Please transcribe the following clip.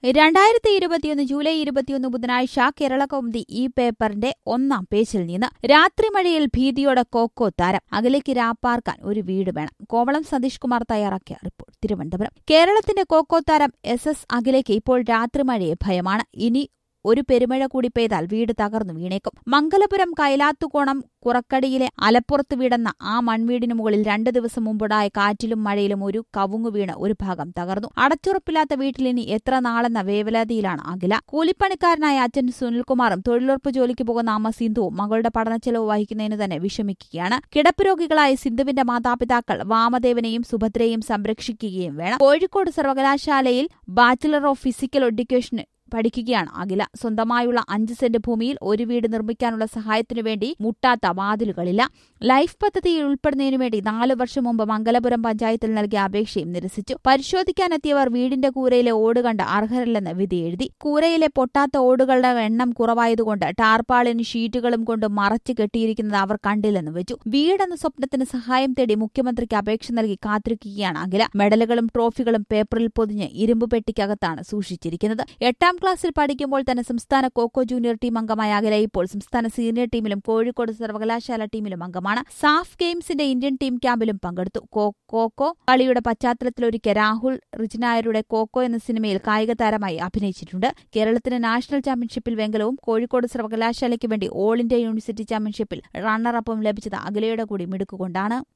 രണ്ടായിരത്തി ഇരുപത്തിയൊന്ന് ജൂലൈ ഇരുപത്തിയൊന്ന് ബുധനാഴ്ച കേരള കൗമുദി ഈ പേപ്പറിന്റെ ഒന്നാം പേജിൽ നിന്ന് രാത്രിമഴയിൽ ഭീതിയോടെ കോക്കോ താരം അകലേക്ക് രാപ്പാർക്കാൻ ഒരു വീട് വേണം കോവളം സതീഷ് കുമാർ തയ്യാറാക്കിയ റിപ്പോർട്ട് തിരുവനന്തപുരം കേരളത്തിന്റെ കോക്കോ താരം എസ് എസ് അഖിലേക്ക് ഇപ്പോൾ രാത്രിമഴയെ ഭയമാണ് ഇനി ഒരു പെരുമഴ കൂടി പെയ്താൽ വീട് തകർന്നു വീണേക്കും മംഗലപുരം കൈലാത്തുകോണം കുറക്കടിയിലെ അലപ്പുറത്ത് വീടെന്ന ആ മൺവീടിന് മുകളിൽ രണ്ട് ദിവസം മുമ്പുണ്ടായ കാറ്റിലും മഴയിലും ഒരു കവുങ്ങു വീണ് ഒരു ഭാഗം തകർന്നു അടച്ചുറപ്പില്ലാത്ത വീട്ടിൽ ഇനി എത്ര നാളെന്ന വേവലാതിയിലാണ് അഖില കൂലിപ്പണിക്കാരനായ അച്ഛൻ സുനിൽകുമാറും തൊഴിലുറപ്പ് ജോലിക്ക് പോകുന്ന അമ്മ സിന്ധുവും മകളുടെ പഠനച്ചെലവ് വഹിക്കുന്നതിന് തന്നെ വിഷമിക്കുകയാണ് കിടപ്പ് രോഗികളായ സിന്ധുവിന്റെ മാതാപിതാക്കൾ വാമദേവനെയും സുഭദ്രയെയും സംരക്ഷിക്കുകയും വേണം കോഴിക്കോട് സർവകലാശാലയിൽ ബാച്ചിലർ ഓഫ് ഫിസിക്കൽ എഡ്യൂക്കേഷൻ പഠിക്കുകയാണ് അഖില സ്വന്തമായുള്ള അഞ്ച് സെന്റ് ഭൂമിയിൽ ഒരു വീട് നിർമ്മിക്കാനുള്ള സഹായത്തിനു വേണ്ടി മുട്ടാത്ത വാതിലുകളില്ല ലൈഫ് പദ്ധതിയിൽ ഉൾപ്പെടുന്നതിനു വേണ്ടി നാലു വർഷം മുമ്പ് മംഗലപുരം പഞ്ചായത്തിൽ നൽകിയ അപേക്ഷയും നിരസിച്ചു പരിശോധിക്കാനെത്തിയവർ വീടിന്റെ കൂരയിലെ ഓട് കണ്ട് അർഹരല്ലെന്ന് വിധി എഴുതി കൂരയിലെ പൊട്ടാത്ത ഓടുകളുടെ എണ്ണം കുറവായതുകൊണ്ട് ടാർപ്പാളിന് ഷീറ്റുകളും കൊണ്ട് മറച്ചു കെട്ടിയിരിക്കുന്നത് അവർ കണ്ടില്ലെന്ന് വെച്ചു വീടെന്ന സ്വപ്നത്തിന് സഹായം തേടി മുഖ്യമന്ത്രിക്ക് അപേക്ഷ നൽകി കാത്തിരിക്കുകയാണ് അഖില മെഡലുകളും ട്രോഫികളും പേപ്പറിൽ പൊതിഞ്ഞ് ഇരുമ്പ് പെട്ടിക്കകത്താണ് സൂക്ഷിച്ചിരിക്കുന്നത് എട്ടാം ക്ലാസ്സിൽ പഠിക്കുമ്പോൾ തന്നെ സംസ്ഥാന കോക്കോ ജൂനിയർ ടീം അംഗമായ അഖില ഇപ്പോൾ സംസ്ഥാന സീനിയർ ടീമിലും കോഴിക്കോട് സർവകലാശാല ടീമിലും അംഗമാണ് സാഫ് ഗെയിംസിന്റെ ഇന്ത്യൻ ടീം ക്യാമ്പിലും പങ്കെടുത്തു കോക്കോ കളിയുടെ പശ്ചാത്തലത്തിലൊരുക്കിയ രാഹുൽ റിജ്നായരുടെ കോക്കോ എന്ന സിനിമയിൽ കായിക താരമായി അഭിനയിച്ചിട്ടുണ്ട് കേരളത്തിന് നാഷണൽ ചാമ്പ്യൻഷിപ്പിൽ വെങ്കലവും കോഴിക്കോട് സർവകലാശാലയ്ക്ക് വേണ്ടി ഓൾ ഇന്ത്യ യൂണിവേഴ്സിറ്റി ചാമ്പ്യൻഷിപ്പിൽ റണ്ണറപ്പും ലഭിച്ചത് അഖിലയുടെ കൂടി മിടുക്കുകൊണ്ടാണ്